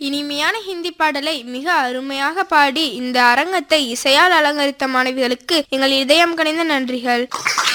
இனிமையான ஹிந்தி பாடலை மிக அருமையாக பாடி இந்த அரங்கத்தை இசையால் அலங்கரித்த மாணவிகளுக்கு எங்கள் இதயம் கனிந்த நன்றிகள்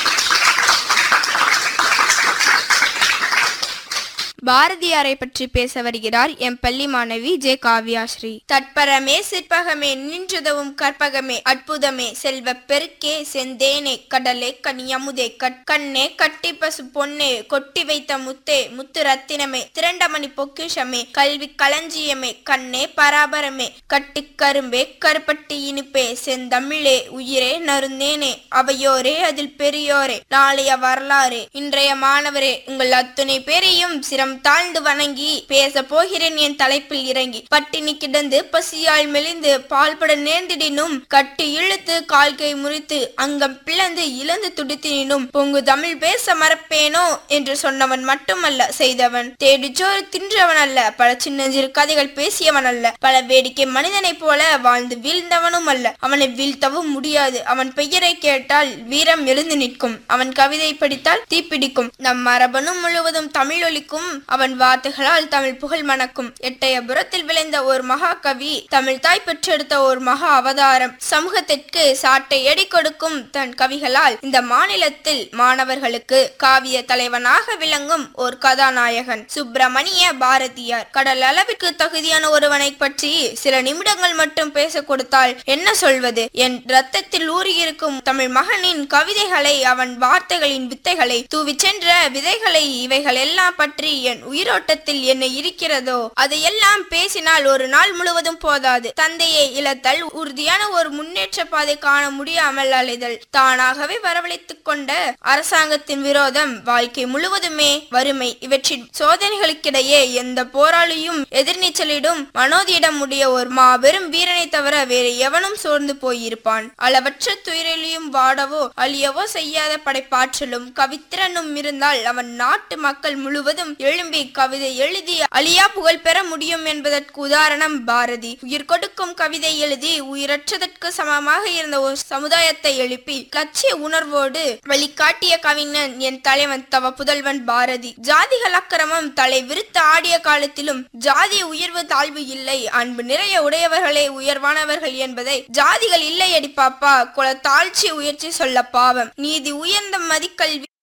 பாரதியாரை பற்றி பேச வருகிறார் எம் பள்ளி மாணவி ஜே காவ்யாஸ்ரீ தட்பரமே சிற்பகமே நின்றுதவும் கற்பகமே அற்புதமே செல்வ பெருக்கே செந்தேனே கடலே கனியமுதே கட்கண்ணே கட்டி பசு பொன்னே கொட்டி வைத்த முத்தே முத்து ரத்தினமே திரண்டமணி பொக்கிஷமே கல்வி களஞ்சியமே கண்ணே பராபரமே கட்டி கரும்பே கருப்பட்டி இனிப்பே செந்தமிழே உயிரே நருந்தேனே அவையோரே அதில் பெரியோரே நாளைய வரலாறு இன்றைய மாணவரே உங்கள் அத்துணை பேரையும் சிரம் தாழ்ந்து வணங்கி பேச போகிறேன் என் தலைப்பில் இறங்கி பட்டினி கிடந்து பசியால் மெலிந்து பால்பட நேர்ந்திடினும் கட்டி இழுத்து கால்கை முறித்து அங்கம் பிளந்து இழந்து துடித்தினும் பொங்கு தமிழ் பேச மறப்பேனோ என்று சொன்னவன் மட்டுமல்ல செய்தவன் தேடிச்சோறு தின்றவன் அல்ல பல சின்னஞ்சிறு கதைகள் பேசியவன் அல்ல பல வேடிக்கை மனிதனைப் போல வாழ்ந்து வீழ்ந்தவனும் அல்ல அவனை வீழ்த்தவும் முடியாது அவன் பெயரை கேட்டால் வீரம் எழுந்து நிற்கும் அவன் கவிதை படித்தால் தீப்பிடிக்கும் நம் மரபணு முழுவதும் தமிழ் ஒலிக்கும் அவன் வார்த்தைகளால் தமிழ் புகழ் மணக்கும் எட்டயபுரத்தில் விளைந்த ஒரு மகா கவி தமிழ் தாய் பெற்றெடுத்த ஒரு மகா அவதாரம் சமூகத்திற்கு சாட்டை எடி கொடுக்கும் தன் கவிகளால் இந்த மாநிலத்தில் மாணவர்களுக்கு காவிய தலைவனாக விளங்கும் ஒரு கதாநாயகன் சுப்பிரமணிய பாரதியார் கடல் அளவிற்கு தகுதியான ஒருவனை பற்றி சில நிமிடங்கள் மட்டும் பேச கொடுத்தால் என்ன சொல்வது என் ரத்தத்தில் ஊறியிருக்கும் தமிழ் மகனின் கவிதைகளை அவன் வார்த்தைகளின் வித்தைகளை தூவிச் சென்ற விதைகளை இவைகள் எல்லாம் பற்றி என் உயிரோட்டத்தில் என்ன இருக்கிறதோ அதையெல்லாம் பேசினால் ஒரு நாள் முழுவதும் போதாது தந்தையை இழத்தல் உறுதியான ஒரு முன்னேற்ற பாதை காண முடியாமல் அலைதல் தானாகவே வரவழைத்துக் கொண்ட அரசாங்கத்தின் விரோதம் வாழ்க்கை முழுவதுமே வறுமை இவற்றின் சோதனைகளுக்கிடையே எந்த போராளியும் எதிர்நீச்சலிடும் மனோதியிடம் உடைய ஒரு மாபெரும் வீரனை தவிர வேறு எவனும் சோர்ந்து போயிருப்பான் அளவற்ற துயரிலையும் வாடவோ அழியவோ செய்யாத படைப்பாற்றலும் கவித்திறனும் இருந்தால் அவன் நாட்டு மக்கள் முழுவதும் எழும்பி கவிதை எழுதி அழியா புகழ் பெற முடியும் என்பதற்கு உதாரணம் பாரதி உயிர் கொடுக்கும் கவிதை எழுதி உயிரற்றதற்கு சமமாக இருந்த ஒரு சமுதாயத்தை எழுப்பி லட்சிய உணர்வோடு வழிகாட்டிய கவிஞன் என் தலைவன் தவ புதல்வன் பாரதி ஜாதிகள் அக்கிரமம் தலை விரித்து ஆடிய காலத்திலும் ஜாதி உயர்வு தாழ்வு இல்லை அன்பு நிறைய உடையவர்களே உயர்வானவர்கள் என்பதை ஜாதிகள் இல்லை அடி பாப்பா குல தாழ்ச்சி உயர்ச்சி சொல்ல பாவம் நீதி உயர்ந்த மதிக்கல்வி